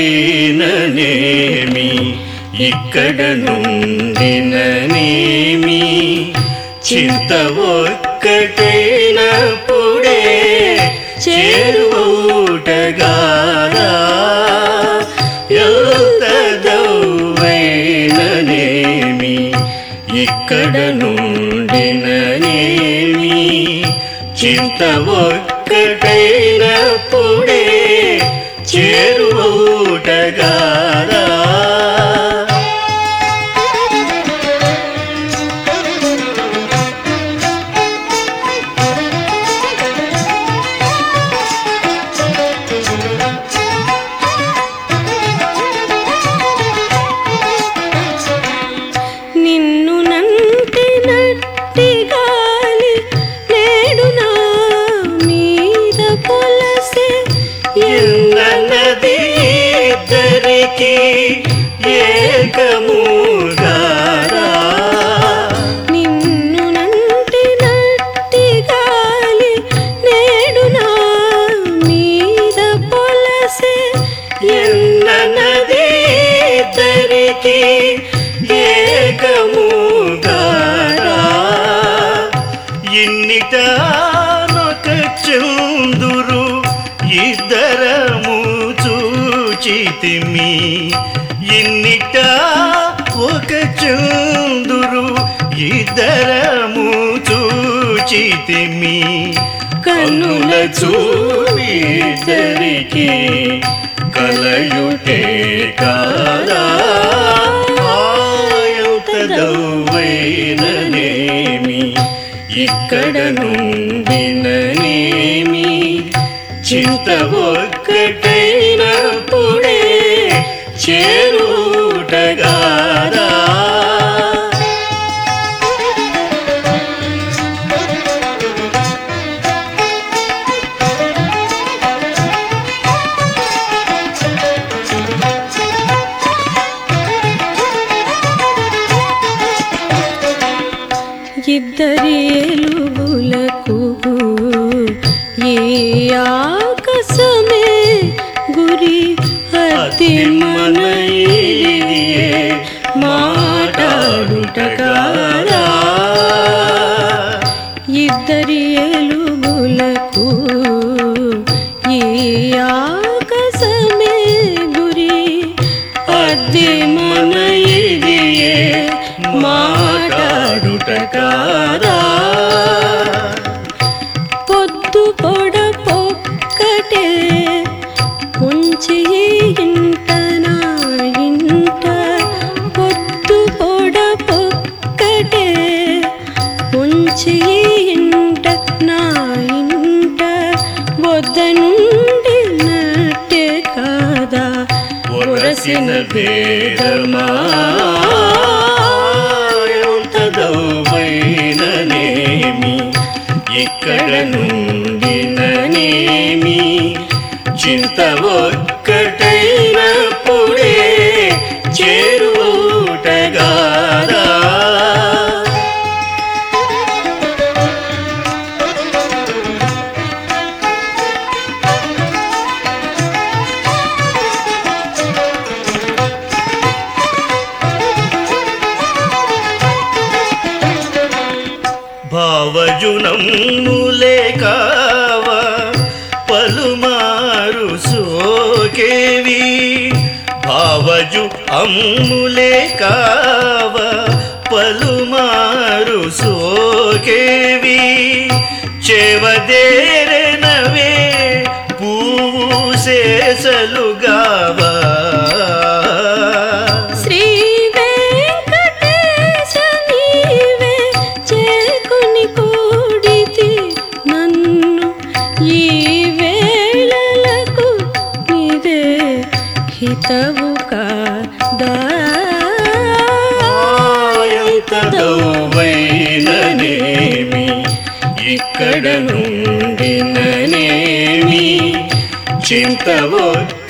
దౌవైననేమి ఇక్కడ నుండిననేమి చింత ఒక్కటైనప్పుడే చేరువుటగారా ఎంత దౌవైననేమి ఇక్కడ నుండిననేమి చింత ఒక్కటైనప్పుడే చేరువుటగారా నిన్ను నంటి నట్టి గాలి నేడు నా మీద పొలసే ఎన్నది ఇద్దరికి ఏకముగారా నిన్ను నంటి నట్టి గాలి నేడు నా మీద పొలసే ఎన్నది ఇద్దరికి ఏకముగారా ఇన్నిట నొక చందురు ఇద్దరము చూచితిమి ఇన్నిట ఒక చందురు ఇద్దరము చూచితిమి కన్నుల చూపిద్దరికి కలయుటే కాదా ఆయుతదౌవైననేమి ఇక్కడ నుండిననేమి చింత ఒక్కటైనప్పుడే చేరుటగారా ఇద్దరి ఎలుగులకు ఏ ఆకాశమే గురి అతి మన మనయిదియే మాటాడుట కాదా ఇద్దరి ఎలుగులకు ఏ ఆకాశమే గురి అద్దె మన ఇదియే మాటాడుట కాదా పొద్దు పొడ పొక్కటే ఉంచి ఇంట నా ఇంట పొద్దు పొడ పొక్కటే ఉంచి ఇంట నా ఇంట వద్ద నుండి నట్టే కాదా ఒరసిన భేదమా తదౌవైననేమి ఇక్కడ నుండిననేమి చింత ఒక్కటైనప్పుడే చేరుటగారా భావజునములే కావ పలుమారు సోకేవి భావజు అమ్ములే కావ పలుమారు సోకేవి చెవదేరనవే పూసేసలుగావా శ్రీ వెంకటేశ నీవే చేకుని కూడితి నన్ను ఈ వేళలకు నీదే హితవు కాదా ఆయంతదౌవైననేమి ఇక్కడ నుండిననేమి చింత ఒక్క